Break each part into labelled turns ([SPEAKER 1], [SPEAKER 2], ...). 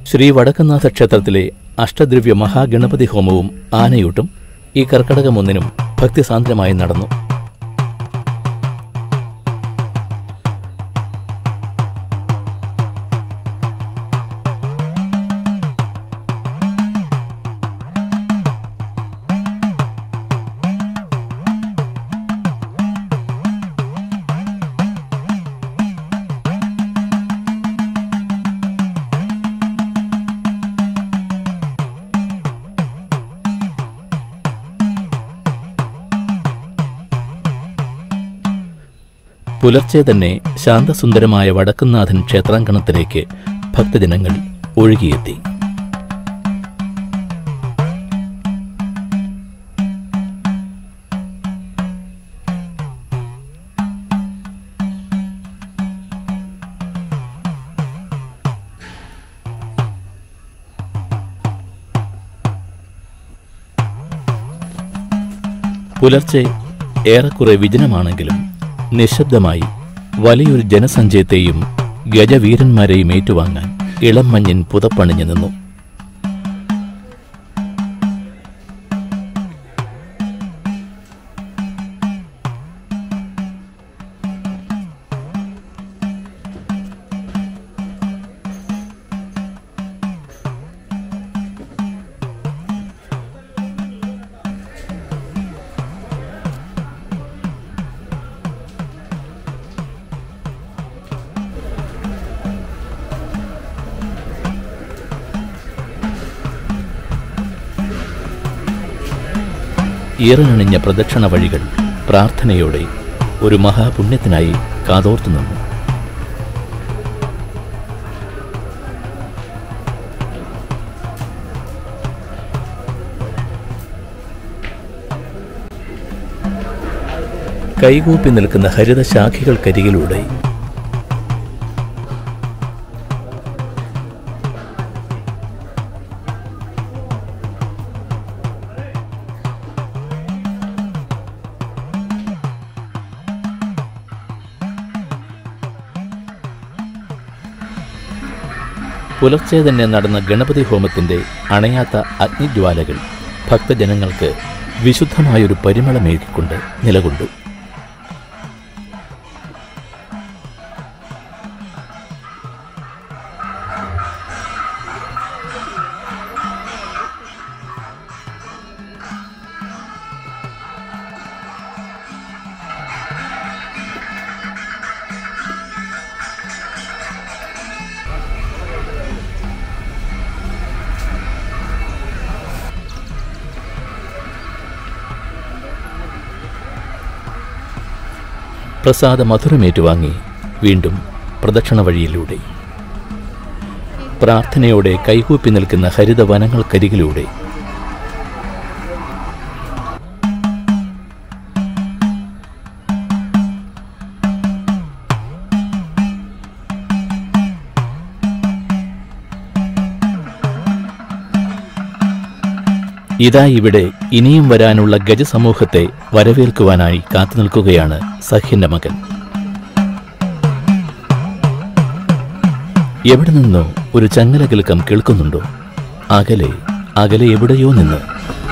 [SPEAKER 1] ശ്രീ വടക്കനാഥ ക്ഷേത്രത്തിലെ അഷ്ടദ്രവ്യ മഹാഗണപതി ഹോമവും ആനയൂട്ടും ഈ കർക്കടകം ഒന്നിനും ഭക്തിസാന്ദ്രമായി നടന്നു പുലർച്ചെ തന്നെ ശാന്തസുന്ദരമായ വടക്കുന്നാഥൻ ക്ഷേത്രാങ്കണത്തിലേക്ക് ഭക്തജനങ്ങൾ ഒഴുകിയെത്തി പുലർച്ചെ ഏറെക്കുറെ വിജനമാണെങ്കിലും നിശബ്ദമായി വലിയൊരു ജനസഞ്ചയത്തെയും ഗജവീരന്മാരെയും ഏറ്റുവാങ്ങാൻ ഇളം മഞ്ഞിൻ പുതപ്പണിഞ്ഞു നിന്നു ഈറനണിഞ്ഞ പ്രദക്ഷിണ വഴികൾ പ്രാർത്ഥനയോടെ ഒരു മഹാപുണ്യത്തിനായി കാതോർത്തു നിന്നു കൈകൂപ്പി നിൽക്കുന്ന ഹരിതശാഖികൾക്കരികിലൂടെ പുലർച്ചെ തന്നെ നടന്ന ഗണപതി ഹോമത്തിന്റെ അണയാത്ത അഗ്നിജ്വാലകൾ ഭക്തജനങ്ങൾക്ക് വിശുദ്ധമായൊരു പരിമളമേകിക്കൊണ്ട് നിലകൊണ്ടു പ്രസാദ മധുരമേറ്റുവാങ്ങി വീണ്ടും പ്രദക്ഷിണ വഴിയിലൂടെ പ്രാർത്ഥനയോടെ കൈകൂപ്പി നിൽക്കുന്ന ഹരിത വനങ്ങൾക്കരികിലൂടെ ഇതാ ഇവിടെ ഇനിയും വരാനുള്ള ഗജസമൂഹത്തെ വരവേൽക്കുവാനായി കാത്തുനിൽക്കുകയാണ് സഹ്യന്റെ മകൻ എവിടെ നിന്നോ ഒരു ചങ്ങല കിലുക്കം കേൾക്കുന്നുണ്ടോ അകലെ അകലെ എവിടെയോ നിന്ന്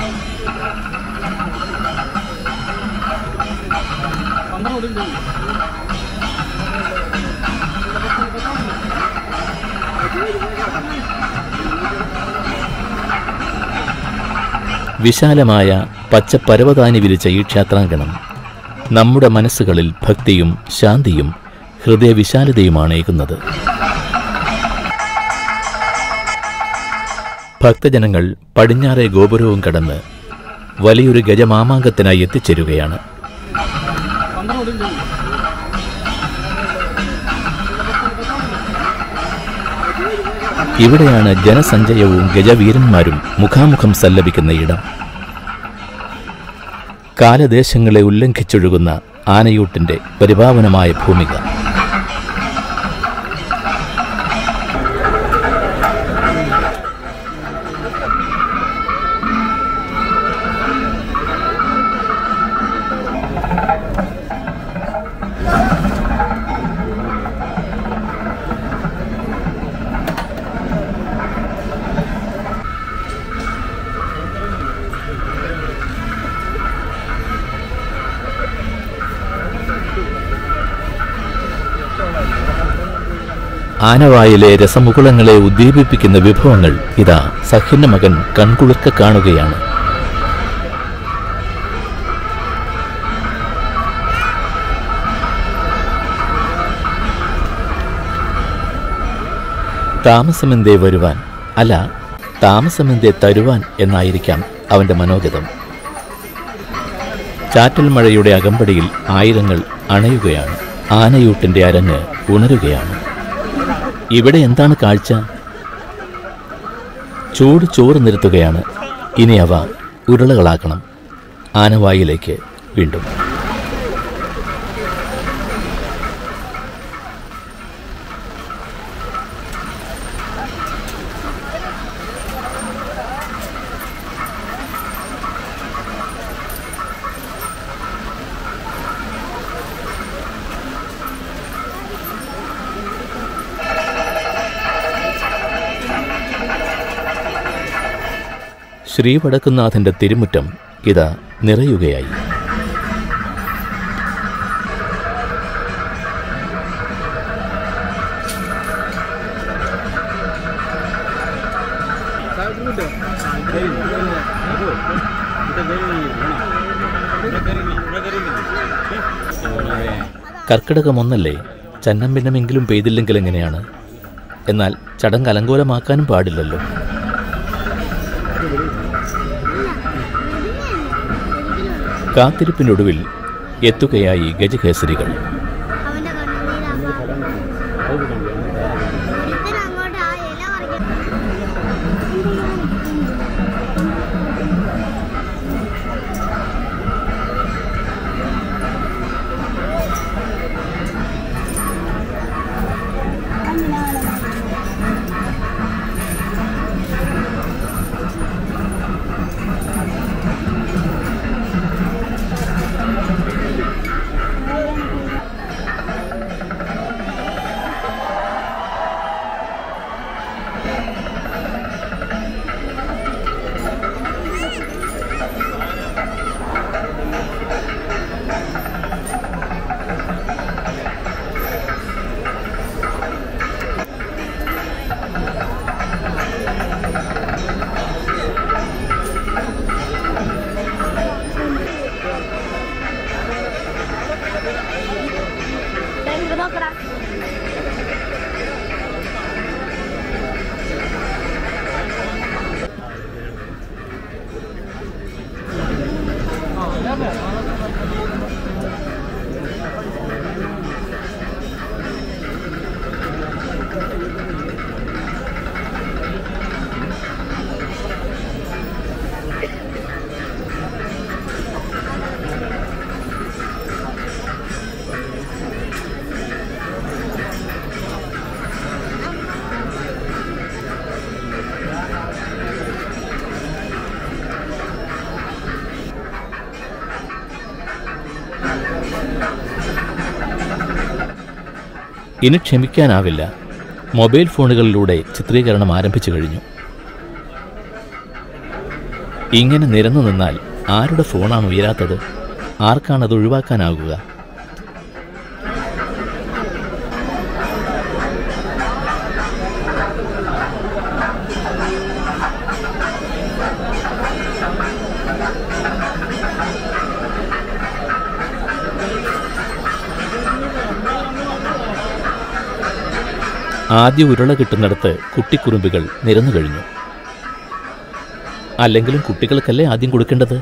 [SPEAKER 1] വിശാലമായ പച്ചപ്പരവതാനി വിരിച്ച ഈ ക്ഷേത്രാങ്കണം നമ്മുടെ മനസ്സുകളിൽ ഭക്തിയും ശാന്തിയും ഹൃദയവിശാലതയുമാണ് ഏകുന്നത് ഭക്തജനങ്ങൾ പടിഞ്ഞാറെ ഗോപുരവും കടന്ന് വലിയൊരു ഗജമാമാങ്കത്തിനായി എത്തിച്ചേരുകയാണ് ഇവിടെയാണ് ജനസഞ്ചയവും ഗജവീരന്മാരും മുഖാമുഖം സല്ലപിക്കുന്ന ഇടം കാലദേശങ്ങളെ ഉല്ലംഘിച്ചൊഴുകുന്ന ആനയൂട്ടിന്റെ പരിപാവനമായ ഭൂമിക ആനവായിലെ രസമുകുളങ്ങളെ ഉദ്ദീപിപ്പിക്കുന്ന വിഭവങ്ങൾ ഇതാ സഖ്യന്റെ മകൻ കൺകുളിർക്ക കാണുകയാണ് താമസമെന്തേ വരുവാൻ അല്ല താമസമെന്തേ തരുവാൻ എന്നായിരിക്കാം അവന്റെ മനോഗതം ചാറ്റൽ മഴയുടെ അകമ്പടിയിൽ ആയിരങ്ങൾ അണയുകയാണ് ആനയൂട്ടിന്റെ അരങ്ങ് ഉണരുകയാണ് ഇവിടെ എന്താണ് കാഴ്ച ചൂട് ചോറ് നിരത്തുകയാണ് ഇനി അവ ഉരുളകളാക്കണം ആനവായിലേക്ക് വീണ്ടും ശ്രീ വടക്കുന്നാഥന്റെ തിരുമുറ്റം ഇതാ നിറയുകയായി കർക്കിടകം ഒന്നല്ലേ ചന്നം ഭിന്നമെങ്കിലും പെയ്തില്ലെങ്കിൽ എങ്ങനെയാണ് എന്നാൽ ചടങ്ങ് അലങ്കോലമാക്കാനും പാടില്ലല്ലോ കാത്തിരിപ്പിനൊടുവിൽ എത്തുകയായി ഗജകേസരികൾ
[SPEAKER 2] അവന്റെ കണ്ണുനീരാ ഒരുത്തൻ അങ്ങോട്ട് ആ ഇല പറിക്കാൻ നോക്കടാ
[SPEAKER 1] ഇനി ക്ഷമിക്കാനാവില്ല മൊബൈൽ ഫോണുകളിലൂടെ ചിത്രീകരണം ആരംഭിച്ചു കഴിഞ്ഞു ഇങ്ങനെ നിരന്നു നിന്നാൽ ആരുടെ ഫോണാണ് ഉയരാത്തത് ആർക്കാണ് അത് ഒഴിവാക്കാനാകുക ആദ്യ ഉരുള കിട്ടുന്നിടത്ത് കുട്ടിക്കുറുമ്പുകൾ നിരന്നു കഴിഞ്ഞു അല്ലെങ്കിലും കുട്ടികൾക്കല്ലേ ആദ്യം കൊടുക്കേണ്ടത്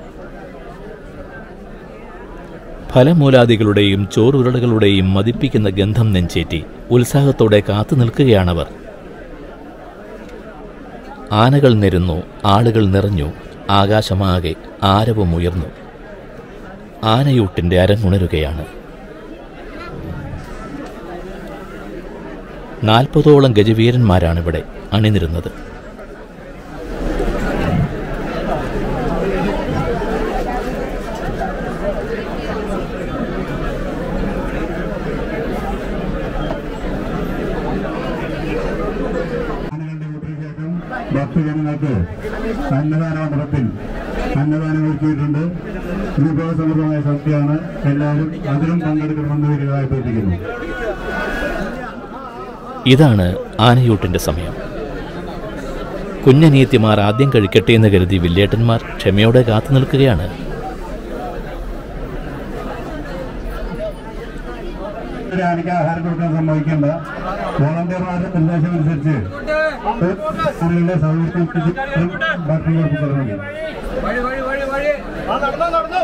[SPEAKER 1] ഫലമൂലാദികളുടെയും ചോറുരുളകളുടെയും മതിപ്പിക്കുന്ന ഗന്ധം നെഞ്ചേറ്റി ഉത്സാഹത്തോടെ കാത്തു നിൽക്കുകയാണവർ ആനകൾ നിരന്നു ആളുകൾ നിറഞ്ഞു ആകാശമാകെ ആരവമുയർന്നു ആനയൂട്ടിന്റെ അരങ്ങുണരുകയാണ് നാൽപ്പതോളം ഗജവീരന്മാരാണിവിടെ അണിനിരുന്നത്
[SPEAKER 3] ആനകളുടെ കൂട്ടിന് ശേഷം ഭക്തജനങ്ങൾക്ക് അന്നദാന മണ്ഡലത്തിൽ അന്നദാനം ഒരുക്കിയിട്ടുണ്ട് വിഭവസമൃദ്ധമായ സദ്യയാണ് എല്ലാവരും അതിലും പങ്കെടുക്കണമെന്ന് വരികയായി അഭ്യർത്ഥിക്കുന്നു
[SPEAKER 1] ഇതാണ് ആനയൂട്ടിൻ്റെ സമയം കുഞ്ഞനിയത്തിമാർ ആദ്യം കഴിക്കട്ടെ എന്ന് കരുതി വില്ലേട്ടന്മാർ ക്ഷമയോടെ കാത്തു നിൽക്കുകയാണ്
[SPEAKER 3] ഒരു ആനയ്ക്ക് ആഹാരം കൊടുക്കാൻ സംഭവിക്കേണ്ട വോളണ്ടിയർമാരുടെ നിർദ്ദേശമനുസരിച്ച് ആനകളുടെ സൗകര്യത്തിന് ഭക്ഷണം കൊടുക്കുന്നത് മതി
[SPEAKER 4] വഴി വഴി വഴി വഴി ആ നടന്നോ നടന്നോ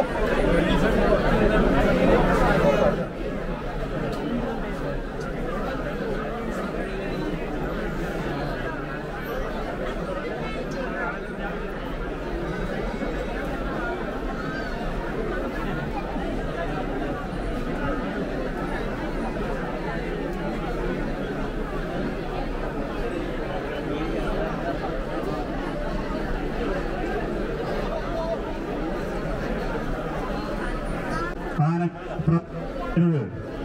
[SPEAKER 3] ആന പ്ര- ഇരുപത്.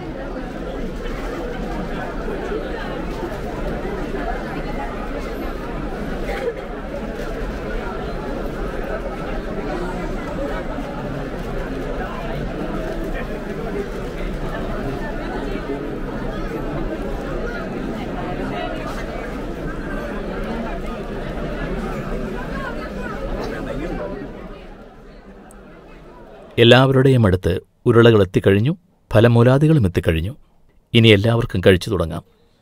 [SPEAKER 1] എല്ലാവരുടെയും അടുത്ത് ഉരുളകൾ എത്തിക്കഴിഞ്ഞു ഫലമൂലാദികളും എത്തിക്കഴിഞ്ഞു ഇനി എല്ലാവർക്കും കഴിച്ചു തുടങ്ങാം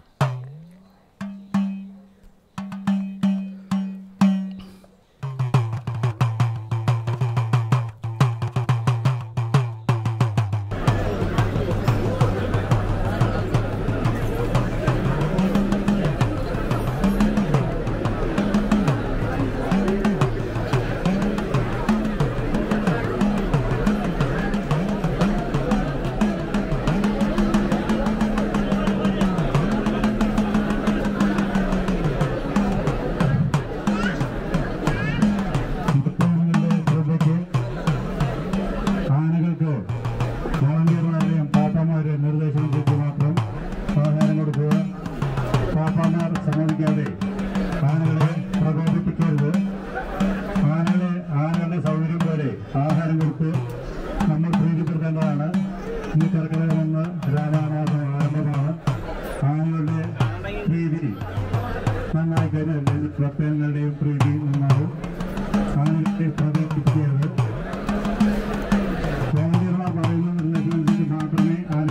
[SPEAKER 3] മുപ്പത്തിമൂന്നിന്റെ ശ്രദ്ധയ്ക്ക് ആനകൾക്ക് വോളണ്ടിയർമാരുടെയും പാപ്പാമാരുടെയും നിർദ്ദേശമനുസരിച്ച് മാത്രം ആഹാരം കൊടുക്കുക പാപ്പാമാർ സമ്മതിക്കാതെ ആനകളെ പ്രകോപിപ്പിക്കരുത് ആനകളെ ആനകളുടെ സൗകര്യം പോലെ ആഹാരം കൊടുത്ത് നമ്മൾ പ്രീതിപ്പെടുത്തേണ്ടതാണ് ഇന്ന് കർക്കിടകമെന്ന് രാമാമാസം ആരംഭമാണ് ആനകളുടെ പ്രീതി നന്നായി കഴിഞ്ഞാൽ ഭക്തങ്ങളുടെയും പ്രീതി നന്നാവും ആനകളെ പ്രകോപിപ്പിക്കരുത് വോളണ്ടിയർമാർ പറയുന്ന നിർദ്ദേശമനുസരിച്ച് മാത്രമേ ആന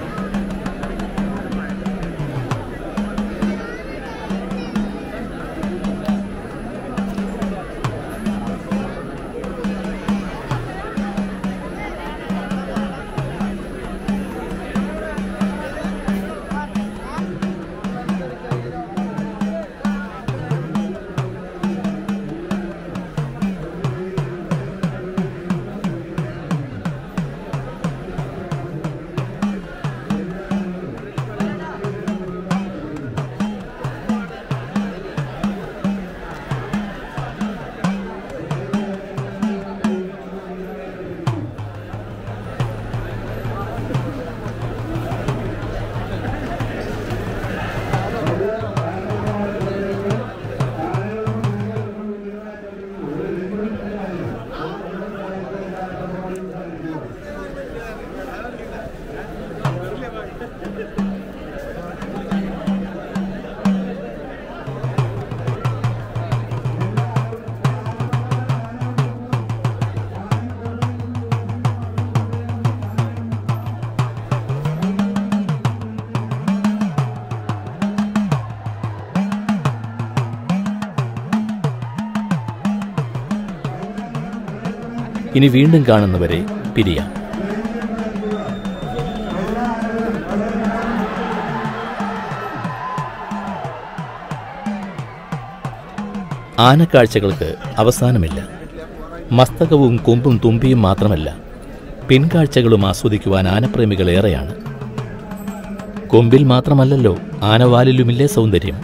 [SPEAKER 1] ഇനി വീണ്ടും കാണുന്നവരെ പിരിയാം ആനക്കാഴ്ചകൾക്ക് അവസാനമില്ല മസ്തകവും കൊമ്പും തുമ്പിയും മാത്രമല്ല പിൻകാഴ്ചകളും ആസ്വദിക്കുവാൻ ആനപ്രേമികൾ ഏറെയാണ് കൊമ്പിൽ മാത്രമല്ലല്ലോ ആനവാലിലുമില്ലേ സൗന്ദര്യം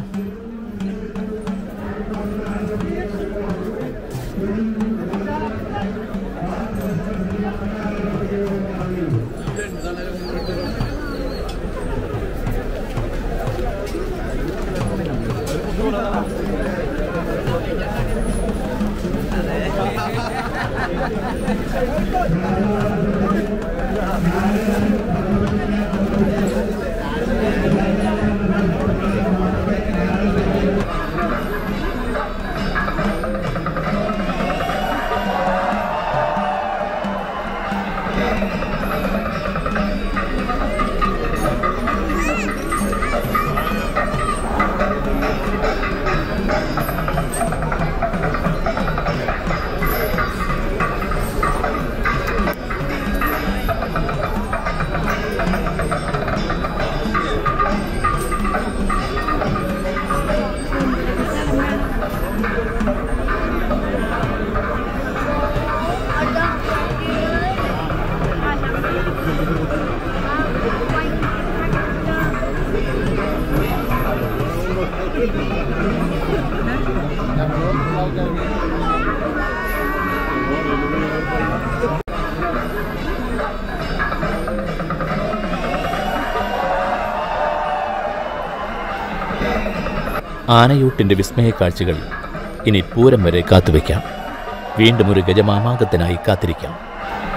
[SPEAKER 1] ആനയൂട്ടിന്റെ വിസ്മയ കാഴ്ചകൾ ഇനി പൂരം വരെ കാത്തുവെക്കാം വീണ്ടും ഒരു ഗജമാമാകത്തിനായി കാത്തിരിക്കാം